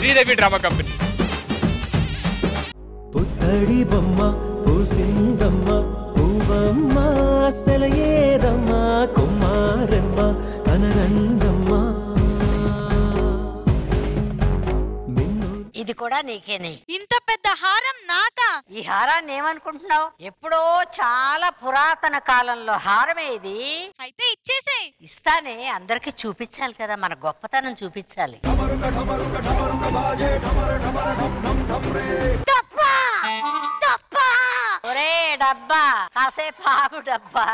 Sridevi drama company పుత్తడి బొమ్మ పూసిందమ్మ పువ్వమ్మ సెలయేరమ్మ కుమారమ్మ కనరంగమ్మ నిన్ను ఇది కూడా నీకేనే ఇంత పెద్ద హారం నాకా ఈ హారాన్ని ఏమనుకుంటున్నావు ఎప్పుడో చాలా పురాతన కాలంలో హారమే ఇది అయితే ఇచ్చేసేయ్ ఇస్తానే అందరికి చూపించాలి కదా మన గొప్పతనం చూపించాలి డబ్బా! డబ్బా! ఒరే డబ్బా కాసేపు ఆగు డబ్బా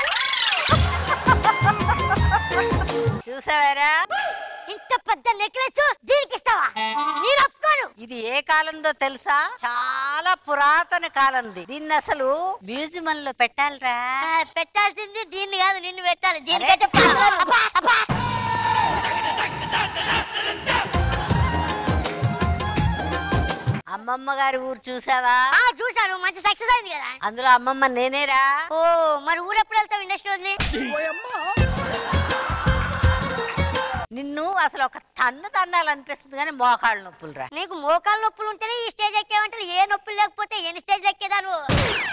చూసావారా ఇంత పెద్ద నెక్లెస్ దీనికి ఇస్తావా నేను ఒప్పుకోను ఇది ఏ కాలందో తెలుసా చాలా పురాతన కాలంది దీన్ని అసలు మ్యూజియం లో పెట్టాలిరా పెట్టాల్సింది దీన్ని కాదు నిన్ను పెట్టాలి దీనికంటే అమ్మమ్మ గారి ఊరు చూసావా చూసాను మంచి సక్సెస్ అయింది కదా అందులో అమ్మమ్మ నేనేరా ఓ మరి ఊరు ఎప్పుడు వెళ్తావు ఇండస్ట్రీ వదిలి నిన్ను అసలు ఒక తన్ను తన్నాలనిపిస్తుంది కానీ మోకాళ్ళ నొప్పులు రా నీకు మోకాలు నొప్పులు ఉంటేనే ఈ స్టేజ్ ఎక్కేవంటే ఏ నొప్పులు లేకపోతే ఎన్ని స్టేజ్ ఎక్కేదా నువ్వు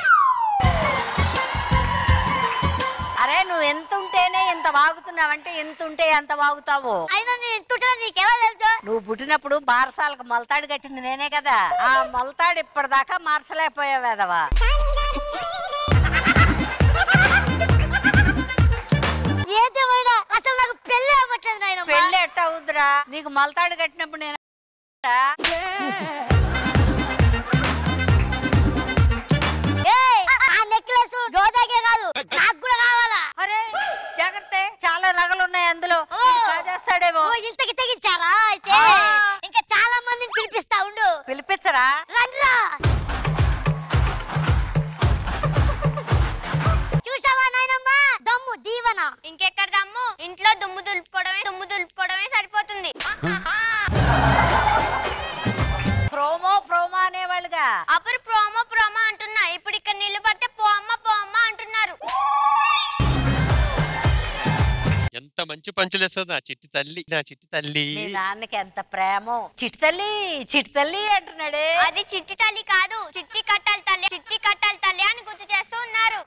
అరే నువ్వు ఎంత ఉంటేనే ఎంత వాగుతున్నావంటే ఎంత ఉంటే ఎంత వాగుతావో అయినా నేను ఎంత ఉంటుందో నీకెలా తెలుసు నువ్వు పుట్టినప్పుడు బారసాలకు మొలతాడు కట్టింది నేనే కదా ఆ మొలతాడు ఇప్పటిదాకా మార్చలేకపోయావేదవా ఏదేమైనా అసలు నాకు పెళ్ళి అవ్వట్లేదు నాయన పెళ్ళి ఎట్ట అవుద్దురా నీకు మొలతాడు కట్టినప్పుడు నేను ఆ నెక్లెస్ రోజాకే కాదు నాకు కూడా కావాలా అరే జాగ్రత్త చాలా నగలు ఉన్నాయి అందులో ఓ. వీడు కాజేస్తాడేమో ఓ ఇంతకి తెగించారా అయితే ఆ. ఇంకా చాలా మందిని పిలిపిస్తా ఉండు పిలిపించరా రండ్రా చూసావా నాయనమ్మ దమ్ము దీవెన ఇంకెక్కడ దమ్ము ఇంట్లో దుమ్ము దులుపుకోవడమే దుమ్ము దులుపుకోవడమే సరిపోతుంది ప్రోమో ప్రోమో అనేవాళ్ళుగా అప్పుడు ప్రోమో ప్రోమో అంటున్నా ఇప్పుడు ఇక్కడ నిలబడితే పో అమ్మ పో అమ్మ అంటున్నారు ఎంత మంచి పంచులేస్తుంది నా చిట్టి తల్లి నా చిట్టి తల్లి మీ నాన్నకి ఎంత ప్రేమో చిట్టి తల్లి చిట్టి తల్లి అంటున్నాడే అది చిట్టి తల్లి కాదు చిట్టి కట్టాలి తల్లి చిట్టి కట్టాలి తల్లి అని గుర్తు చేస్తూ ఉన్నారు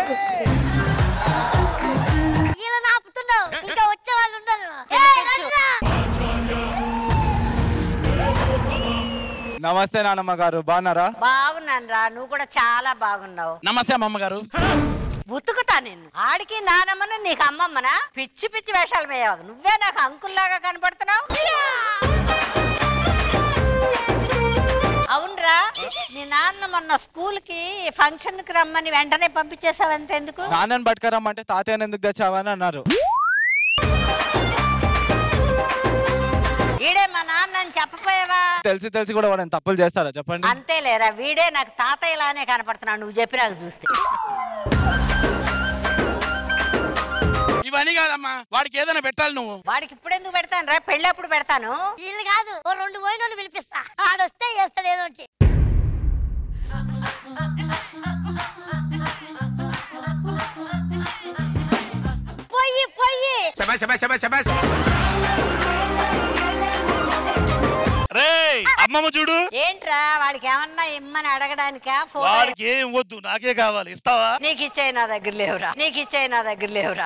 ఇలా నాపుతున్నావు ఇంకా వచ్చే వాళ్ళు ఉండరు పిలిపించు. నమస్తే నానమ్మ గారు బాగున్నారా బాగున్నాను రా నువ్వు కూడా చాలా బాగున్నావు నమస్తే అమ్మమ్మ గారు ఉతుకుతా నిన్ను ఆడికి నానమ్మను నీకు అమ్మమ్మనా పిచ్చి పిచ్చి వేషాలు వేయవు నువ్వే నాకు అంకుల్లాగా కనపడుతున్నావు అవునరా మీ నాన్న మొన్న స్కూల్ కి ఫంక్షన్ కి రమ్మని వెంటనే పంపించేసావంటే ఎందుకు నాన్నని పట్టుకరమ్మంటే తాతయ్యని ఎందుకు తెచ్చావని అన్నారు ఈడే మా నాన్న అని చెప్పపోయావా తెలిసి తెలిసి కూడా వాడిని తప్పులు చేస్తారా చెప్పండి అంతే లేరా వీడే నాకు తాతయ్యలానే కనపడుతున్నాడు నువ్వు చెప్పి నాకు చూస్తే ఇవన్నీ కాదమ్మా వాడికి ఏదైనా పెట్టాలి నువ్వు వాడికి ఇప్పుడు ఎందుకు పెడతాను రా పెళ్ళప్పుడు పెడతాను వీళ్ళు కాదు ఓ రెండు పోయిన పిలిపిస్తా ఆడొస్తే చేస్తాడు ఏదో ఒకటి పొయ్యి పొయ్యి రే అమ్మమ్మ చూడు ఏంట్రా వాడికి ఏమన్నా ఇమ్మని అడగడానికా ఫోన్ వాడికి ఏం వద్దు నాకే కావాలి ఇస్తావా నీకు ఇచ్చే నా దగ్గర లేవురా నీకు ఇచ్చే నా దగ్గర లేవురా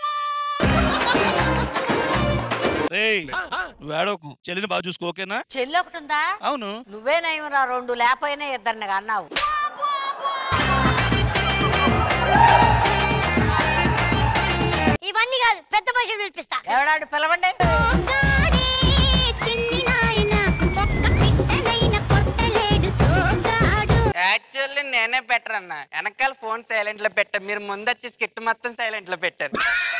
రే నువ్వు ఏడోకు చెల్లిని బాగా చూసుకో ఓకేనా చెల్లి ఒకటి ఉందా అవును నువ్వే నయ్యరా రెండు లేకపోయినా ఇద్దరిని అన్నావు ఇవన్నీ కాదు పెద్ద మనుషులు పిలిపిస్తా ఎవడాడు పిలవండి యాక్చువల్లీ నేనే బెటర్ అన్న వెనకాల ఫోన్ సైలెంట్ లో పెట్టాను మీరు ముందు వచ్చి స్కిట్ మొత్తం సైలెంట్ లో పెట్టాను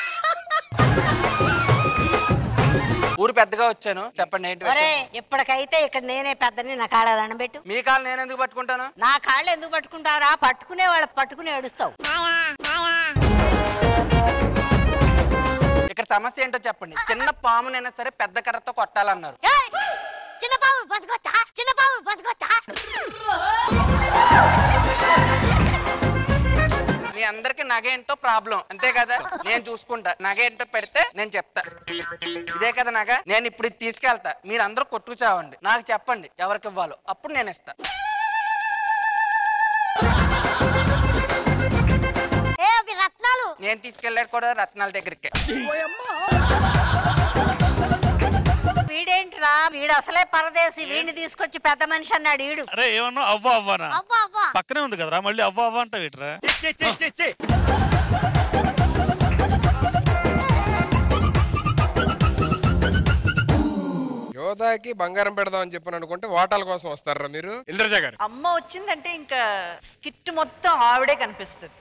ఊరు పెద్దగా వచ్చాను చెప్పండి ఏంటి ఒరే విషయం? ఇప్పటికైతే ఇక్కడ నేనే పెద్దని నా కాళ్ళ దండం పెట్టు మీ కాలు నేను ఎందుకు పట్టుకుంటాను నా కాళ్ళు ఎందుకు పట్టుకుంటారా పట్టుకునే వాళ్ళు పట్టుకుని ఏడుస్తావు ఇక్కడ సమస్య ఏంటో చెప్పండి చిన్న పామునైనా సరే పెద్ద కర్రతో కొట్టాలన్నారు ఏయ్! చిన్న పాము బతుకొత్తా చిన్న పాము బతుకొత్తా మీ అందరికి నగ ఏంటో ప్రాబ్లం అంతే కదా నేను చూసుకుంటా నగ ఏంటో పెడితే నేను చెప్తా ఇదే కదా నగ నేను ఇప్పుడు ఇది తీసుకెళ్తా మీరు అందరూ కొట్టుకు చావండి నాకు చెప్పండి ఎవరికి ఇవ్వాలో అప్పుడు నేను ఇస్తా ఏ అవి రత్నాలు నేను తీసుకెళ్ళాడు కూడా రత్నాల దగ్గరికి వీడేంట్రా వీడు అసలే పరదేశి వీడిని తీసుకొచ్చి పెద్ద మనిషి అన్నాడు వీడు అరే ఏమన్నా అవ్వ అవ్వనా అవ్వా అవ్వా పక్కనే ఉంది కదరా మళ్ళీ అవ్వ అవ్వ అంటావు ఇట్రా యోధాకి బంగారం పెడదాం అని చెప్పని అనుకుంటే వాటాల కోసం వస్తారా మీరు ఇంద్రజ గారు అమ్మ వచ్చిందంటే ఇంకా స్కిట్ మొత్తం ఆవిడే కనిపిస్తుంది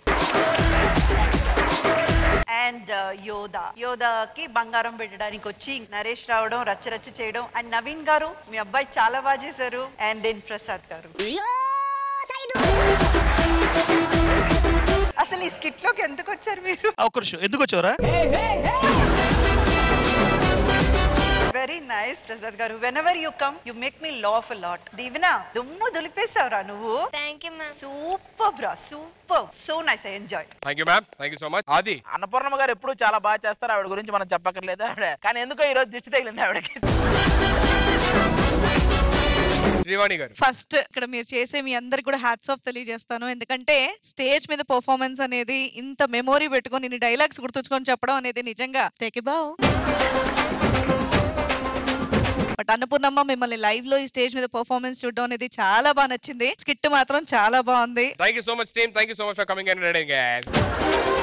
అండ్ యోధా యోధాకి బంగారం పెట్టడానికి వచ్చి నరేష్ రావడం రచ్చ రచ్చ చేయడం అండ్ నవీన్ గారు మీ అబ్బాయి చాలా బాగా చేశారు అండ్ దెన్ ప్రసాద్ గారు అసలు ఈ స్కిట్ లోకి ఎందుకు వచ్చారు మీరు ఆ, ఒక్క నిమిషం ఎందుకు వచ్చావురా very nice Prasad garu when ever you come you make me laugh lot దీవెనా దుమ్ము దులిపేశావురా నువ్వు thank you ma'am super bro super so nice I enjoy thank you ma'am thank you so much Aadi Annapurnamma గారు ఎప్పుడు చాలా బాగా చేస్తారు ఆవిడ గురించి మనం చెప్పక్కర్లేదు ఆవిడ కానీ ఎందుకో ఈ రోజు దిష్టి తగిలింది ఆవిడకి శ్రీవాణి గారు ఫస్ట్ ఇక్కడ మీరు చేసే మీ అందరికి కూడా హ్యాట్స్ ఆఫ్ తెలియజేస్తాను ఎందుకంటే స్టేజ్ మీద పర్ఫార్మెన్స్ అనేది ఇంత మెమొరీ పెట్టుకొని ఇన్ని డైలాగ్స్ గుర్తుంచుకొని చెప్పడం అనేది నిజంగా టేక్ బావ్ బట్ అన్నపూర్ణమ్మ మిమ్మల్ని లైవ్ లో ఈ స్టేజ్ మీద పర్ఫార్మెన్స్ చూడడం అనేది చాలా బాగా నచ్చింది స్కిట్ మాత్రం చాలా బాగుంది thank you so much team thank you so much for coming and ready